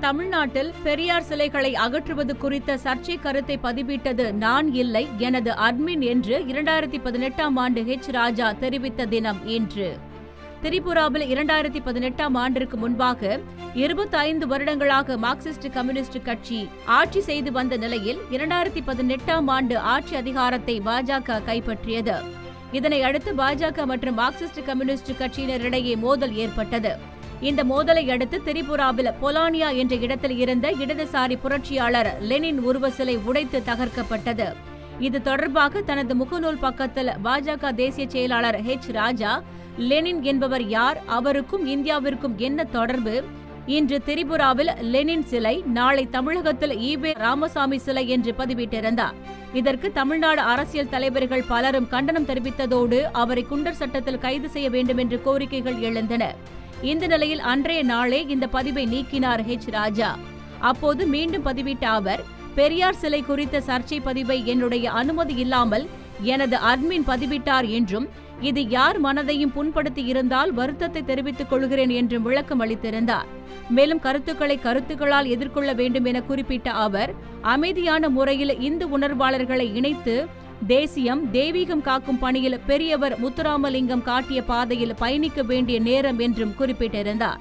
தமிழ்நாட்டில் பெரியார் சிலைகளை அகற்றுவது குறித்த சர்ச்சை கருத்தை பதிவிட்டது நான் இல்லை எனது அட்மின் என்று இரண்டாயிரத்தி பதினெட்டாம் ஆண்டு ஹெச் ராஜா தெரிவித்த தினம் இன்று திரிபுராவில் இரண்டாயிரத்தி பதினெட்டாம் ஆண்டிற்கு முன்பாக இருபத்தைந்து வருடங்களாக மார்க்சிஸ்ட் கம்யூனிஸ்ட் கட்சி ஆட்சி செய்து வந்த நிலையில் இரண்டாயிரத்தி பதினெட்டாம் ஆண்டு ஆட்சி அதிகாரத்தை பாஜக கைப்பற்றியது இதனை அடுத்து பாஜக மற்றும் மார்க்சிஸ்ட் கம்யூனிஸ்ட் கட்சியினரிடையே மோதல் ஏற்பட்டது இந்த மோதலை அடுத்து திரிபுராவில் பொலானியா என்ற இடத்தில் இருந்த இடதுசாரி புரட்சியாளர் லெனின் உருவ சிலை உடைத்து தகர்க்கப்பட்டது இது தொடர்பாக தனது முகநூல் பக்கத்தில் பாஜக தேசிய செயலாளர் ஹெச் ராஜா லெனின் என்பவர் யார் அவருக்கும் இந்தியாவிற்கும் என்ன தொடர்பு இன்று திரிபுராவில் லெனின் சிலை நாளை தமிழகத்தில் ஈபே ராமசாமி சிலை என்று பதிவிட்டிருந்தார் இதற்கு தமிழ்நாடு அரசியல் தலைவர்கள் பலரும் கண்டனம் தெரிவித்ததோடு அவரை குண்டர் சட்டத்தில் கைது செய்ய வேண்டும் என்று கோரிக்கைகள் எழுந்தன இந்த நிலையில் அன்றைய நாளே இந்த பதிவை நீக்கினார் ஹெச் ராஜா அப்போது மீண்டும் பதிவிட்ட அவர் பெரியார் சிலை குறித்த சர்ச்சை பதிவை என்னுடைய அனுமதி இல்லாமல் எனது அட்மின் பதிவிட்டார் என்றும் இது யார் மனதையும் புண்படுத்தி இருந்தால் வருத்தத்தை தெரிவித்துக் கொள்கிறேன் என்றும் விளக்கம் அளித்திருந்தார் மேலும் கருத்துக்களை கருத்துக்களால் எதிர்கொள்ள வேண்டும் என குறிப்பிட்ட அவர் அமைதியான முறையில் இந்து உணர்வாளர்களை இணைத்து தேசியம் தெய்வீகம் காக்கும் பணியில் பெரியவர் முத்துராமலிங்கம் காட்டிய பாதையில் பயணிக்க வேண்டிய நேரம் என்றும் குறிப்பிட்டிருந்தார்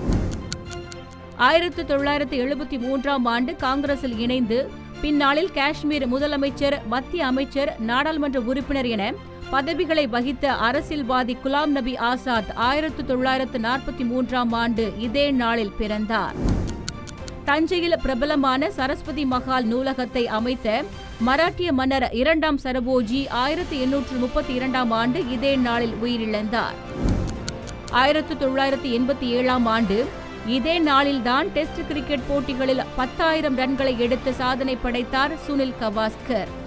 ஆயிரத்தி தொள்ளாயிரத்தி எழுபத்தி மூன்றாம் ஆண்டு காங்கிரஸில் இணைந்து பின்னாளில் காஷ்மீர் முதலமைச்சர் மத்திய அமைச்சர் நாடாளுமன்ற உறுப்பினர் என பதவிகளை வகித்த அரசியல்வாதி குலாம் நபி ஆசாத் ஆயிரத்து தொள்ளாயிரத்து நாற்பத்தி மூன்றாம் ஆண்டு இதே நாளில் பிறந்தார் தஞ்சையில் பிரபலமான சரஸ்வதி மகால் நூலகத்தை அமைத்த மராட்டிய மன்னர் இரண்டாம் சரபோஜி ஆயிரத்தி எண்ணூற்று முப்பத்தி இரண்டாம் ஆண்டு இதே நாளில் உயிரிழந்தார் ஆயிரத்து தொள்ளாயிரத்தி எண்பத்தி ஏழாம் ஆண்டு இதே நாளில்தான் டெஸ்ட் கிரிக்கெட் போட்டிகளில் பத்தாயிரம் ரன்களை எடுத்து சாதனை படைத்தார் சுனில் கவாஸ்கர்